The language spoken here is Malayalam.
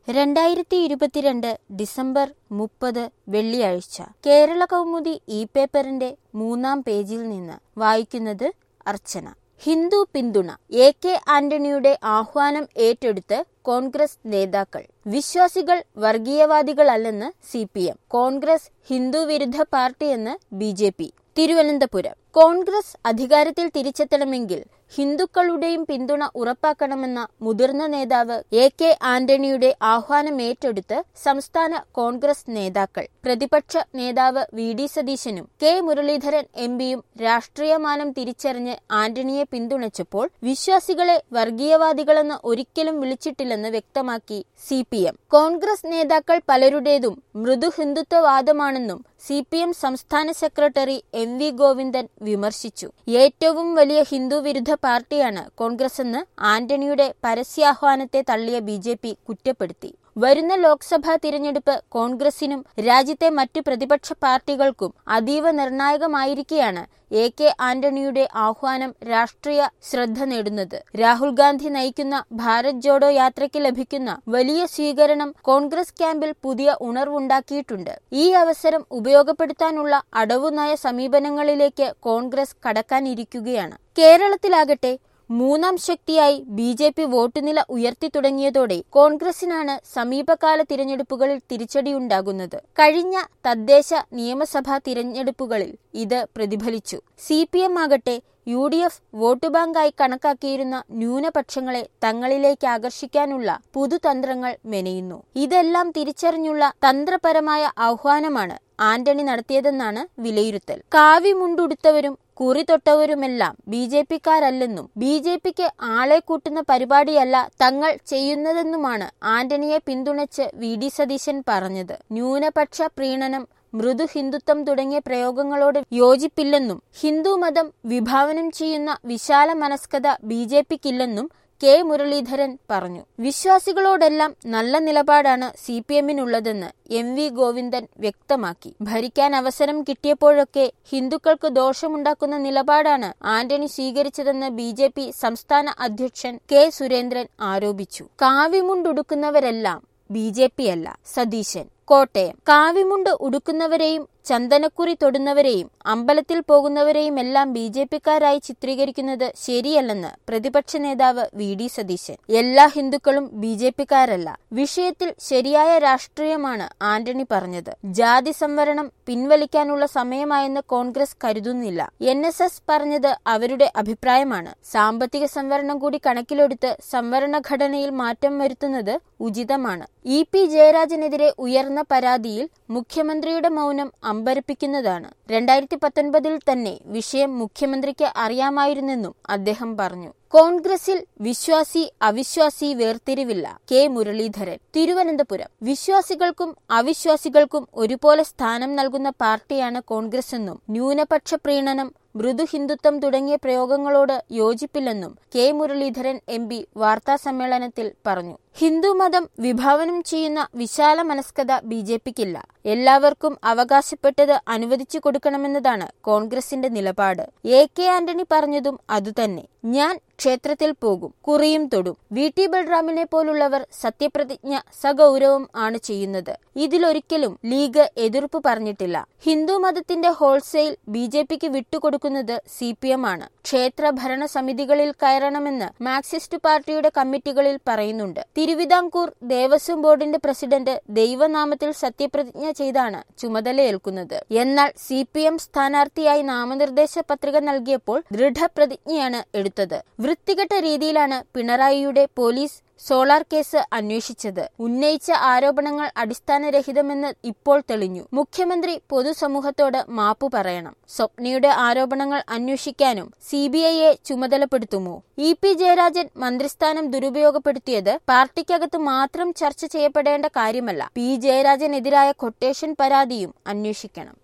രണ്ടായിരത്തി ഇരുപത്തിരണ്ട് ഡിസംബർ മുപ്പത് വെള്ളിയാഴ്ച കേരള കൗമുദി ഇ പേപ്പറിന്റെ മൂന്നാം പേജിൽ നിന്ന് വായിക്കുന്നത് അർച്ചന ഹിന്ദു പിന്തുണ എ കെ ആന്റണിയുടെ ആഹ്വാനം ഏറ്റെടുത്ത് കോൺഗ്രസ് നേതാക്കൾ വിശ്വാസികൾ വർഗീയവാദികളല്ലെന്ന് C P M Congress Hindu വിരുദ്ധ പാർട്ടിയെന്ന് B J P Thiruvananthapuram Congress അധികാരത്തിൽ തിരിച്ചെത്തണമെങ്കിൽ ഹിന്ദുക്കളുടെയും പിന്തുണ ഉറപ്പാക്കണമെന്ന മുതിർന്ന നേതാവ് എ കെ ആന്റണിയുടെ ആഹ്വാനം ഏറ്റെടുത്ത് സംസ്ഥാന കോൺഗ്രസ് നേതാക്കൾ പ്രതിപക്ഷ നേതാവ് വി ഡി സതീശനും കെ മുരളീധരൻ എം പിയും രാഷ്ട്രീയമാനം തിരിച്ചറിഞ്ഞ് ആന്റണിയെ പിന്തുണച്ചപ്പോൾ വിശ്വാസികളെ വർഗീയവാദികളെന്ന് ഒരിക്കലും വിളിച്ചിട്ടില്ലെന്ന് വ്യക്തമാക്കി സി പി എം കോൺഗ്രസ് നേതാക്കൾ പലരുടേതും മൃദു ഹിന്ദുത്വവാദമാണെന്നും സി പി എം സംസ്ഥാന സെക്രട്ടറി എം വി ഗോവിന്ദൻ വിമർശിച്ചു ഏറ്റവും വലിയ ഹിന്ദു വിരുദ്ധ പാർട്ടിയാണ് കോൺഗ്രസ് എന്ന് ആന്റണിയുടെ പരസ്യാഹ്വാനത്തെ തള്ളിയ ബി ജെ പി കുറ്റപ്പെടുത്തി വരുന്ന ലോക്സഭാ തിരഞ്ഞെടുപ്പ് കോൺഗ്രസിനും രാജ്യത്തെ മറ്റു പ്രതിപക്ഷ പാർട്ടികൾക്കും അതീവ നിർണായകമായിരിക്കെയാണ് എ കെ ആന്റണിയുടെ ആഹ്വാനം രാഷ്ട്രീയ ശ്രദ്ധ നേടുന്നത് രാഹുൽ ഗാന്ധി നയിക്കുന്ന ഭാരത് ജോഡോ യാത്രയ്ക്ക് ലഭിക്കുന്ന വലിയ സ്വീകരണം കോൺഗ്രസ് ക്യാമ്പിൽ പുതിയ ഉണർവുണ്ടാക്കിയിട്ടുണ്ട് ഈ അവസരം ഉപയോഗപ്പെടുത്താനുള്ള അടവുനയ സമീപനങ്ങളിലേക്ക് കോൺഗ്രസ് കടക്കാനിരിക്കുകയാണ് കേരളത്തിലാകട്ടെ മൂന്നാം ശക്തിയായി ബി ജെ പി വോട്ട് നില ഉയർത്തി തുടങ്ങിയതോടെ കോൺഗ്രസിനാണ് സമീപകാല തിരഞ്ഞെടുപ്പുകളിൽ തിരിച്ചടിയുണ്ടാകുന്നത് കഴിഞ്ഞ തദ്ദേശ നിയമസഭാ തിരഞ്ഞെടുപ്പുകളിൽ ഇത് പ്രതിഫലിച്ചു സി പി എം ആകട്ടെ യു ഡി എഫ് വോട്ട് ബാങ്കായി കണക്കാക്കിയിരുന്ന ന്യൂനപക്ഷങ്ങളെ തങ്ങളിലേക്ക് ആകർഷിക്കാനുള്ള പുതുതന്ത്രങ്ങൾ മെനയുന്നു ഇതെല്ലാം തിരിച്ചറിഞ്ഞുള്ള തന്ത്രപരമായ ആഹ്വാനമാണ് ആന്റണി നടത്തിയതെന്നാണ് വിലയിരുത്തൽ കാവി മുണ്ടുടുത്തവരും കുറി തൊട്ടവരുമെല്ലാം ബി ജെ പിക്കാരല്ലെന്നും ബി ജെ പിക്ക് ആളെ കൂട്ടുന്ന പരിപാടിയല്ല തങ്ങൾ ചെയ്യുന്നതെന്നുമാണ് ആന്റണിയെ പിന്തുണച്ച് വി ഡി സതീശൻ പറഞ്ഞത് ന്യൂനപക്ഷ പ്രീണനം മൃദു ഹിന്ദുത്വം തുടങ്ങിയ പ്രയോഗങ്ങളോട് യോജിപ്പില്ലെന്നും ഹിന്ദു മതം വിഭാവനം ചെയ്യുന്ന വിശാല മനസ്കത ബി ജെ പിക്കില്ലെന്നും കെ മുരളീധരൻ പറഞ്ഞു വിശ്വാസികളോടെല്ലാം നല്ല നിലപാടാണ് സി പി എമ്മിനുള്ളതെന്ന് എം വി ഗോവിന്ദൻ വ്യക്തമാക്കി ഭരിക്കാൻ അവസരം കിട്ടിയപ്പോഴൊക്കെ ഹിന്ദുക്കൾക്ക് ദോഷമുണ്ടാക്കുന്ന നിലപാടാണ് ആന്റണി സ്വീകരിച്ചതെന്ന് ബി ജെ പി സംസ്ഥാന അധ്യക്ഷൻ കെ സുരേന്ദ്രൻ ആരോപിച്ചു കാവിമുണ്ടുടുക്കുന്നവരെല്ലാം ബി ജെ പി അല്ല സതീശൻ കോട്ടയം കാവിമുണ്ട് ഉടുക്കുന്നവരെയും ചന്ദനക്കുറി തൊടുന്നവരെയും അമ്പലത്തിൽ പോകുന്നവരെയും എല്ലാം ബി ജെ പിക്കാരായി ചിത്രീകരിക്കുന്നത് ശരിയല്ലെന്ന് പ്രതിപക്ഷ നേതാവ് വി ഡി സതീശൻ എല്ലാ ഹിന്ദുക്കളും ബി ജെ പിക്കാരല്ല വിഷയത്തിൽ ശരിയായ രാഷ്ട്രീയമാണ് ആന്റണി പറഞ്ഞത് ജാതി സംവരണം പിൻവലിക്കാനുള്ള സമയമായെന്ന് കോൺഗ്രസ് കരുതുന്നില്ല എൻ എസ് എസ് പറഞ്ഞത് അവരുടെ അഭിപ്രായമാണ് സാമ്പത്തിക സംവരണം കൂടി കണക്കിലെടുത്ത് സംവരണ ഘടനയിൽ മാറ്റം വരുത്തുന്നത് ഉചിതമാണ് ഇ പി ജയരാജനെതിരെ ഉയർന്ന പരാതിയിൽ മുഖ്യമന്ത്രിയുടെ മൗനം അമ്പരപ്പിക്കുന്നതാണ് രണ്ടായിരത്തി പത്തൊൻപതിൽ തന്നെ വിഷയം മുഖ്യമന്ത്രിക്ക് അറിയാമായിരുന്നെന്നും അദ്ദേഹം പറഞ്ഞു കോൺഗ്രസിൽ വിശ്വാസി അവിശ്വാസി വേർതിരിവില്ല കെ മുരളീധരൻ തിരുവനന്തപുരം വിശ്വാസികൾക്കും അവിശ്വാസികൾക്കും ഒരുപോലെ സ്ഥാനം നൽകുന്ന പാർട്ടിയാണ് കോൺഗ്രസ് എന്നും ന്യൂനപക്ഷ പ്രീണനം മൃദു ഹിന്ദുത്വം തുടങ്ങിയ പ്രയോഗങ്ങളോട് യോജിപ്പില്ലെന്നും കെ മുരളീധരൻ എം പി വാർത്താ സമ്മേളനത്തിൽ പറഞ്ഞു ഹിന്ദുമതം വിഭാവനം ചെയ്യുന്ന വിശാല മനസ്കത ബി ജെ പിക്കില്ല എല്ലാവർക്കും അവകാശപ്പെട്ടത് അനുവദിച്ചു കൊടുക്കണമെന്നതാണ് കോൺഗ്രസിന്റെ നിലപാട് എ കെ ആന്റണി പറഞ്ഞതും അതുതന്നെ ഞാൻ ക്ഷേത്രത്തിൽ പോകും കുറിയും തൊടും വി ടി ബൽറാമിനെ പോലുള്ളവർ സത്യപ്രതിജ്ഞ സഗൗരവം ആണ് ചെയ്യുന്നത് ഇതിലൊരിക്കലും ലീഗ് എതിർപ്പ് പറഞ്ഞിട്ടില്ല ഹിന്ദു മതത്തിന്റെ ഹോൾസെയിൽ ബി ജെ പിക്ക് വിട്ടുകൊടുക്കുന്നത് സി പി എം ആണ് ക്ഷേത്ര ഭരണ സമിതികളിൽ കയറണമെന്ന് മാർക്സിസ്റ്റ് പാർട്ടിയുടെ കമ്മിറ്റികളിൽ പറയുന്നുണ്ട് തിരുവിതാംകൂർ ദേവസ്വം ബോർഡിന്റെ പ്രസിഡന്റ് ദൈവനാമത്തിൽ സത്യപ്രതിജ്ഞ ചെയ്താണ് ചുമതലയേൽക്കുന്നത് എന്നാൽ സി പി എം സ്ഥാനാർത്ഥിയായി നാമനിർദ്ദേശ പത്രിക നൽകിയപ്പോൾ ദൃഢപ്രതിജ്ഞയാണ് എടുത്തത് വൃത്തികെട്ട രീതിയിലാണ് പിണറായിയുടെ പോലീസ് സോളാർ കേസ് അന്വേഷിച്ചത് ഉന്നയിച്ച ആരോപണങ്ങൾ അടിസ്ഥാനരഹിതമെന്ന് ഇപ്പോൾ തെളിഞ്ഞു മുഖ്യമന്ത്രി പൊതുസമൂഹത്തോട് മാപ്പു പറയണം സ്വപ്നയുടെ ആരോപണങ്ങൾ അന്വേഷിക്കാനും സി ബി ഐയെ ചുമതലപ്പെടുത്തുമോ ഇ പി ജയരാജൻ മന്ത്രിസ്ഥാനം ദുരുപയോഗപ്പെടുത്തിയത് പാർട്ടിക്കകത്ത് മാത്രം ചർച്ച ചെയ്യപ്പെടേണ്ട കാര്യമല്ല പി ജയരാജനെതിരായ കൊട്ടേഷൻ പരാതിയും അന്വേഷിക്കണം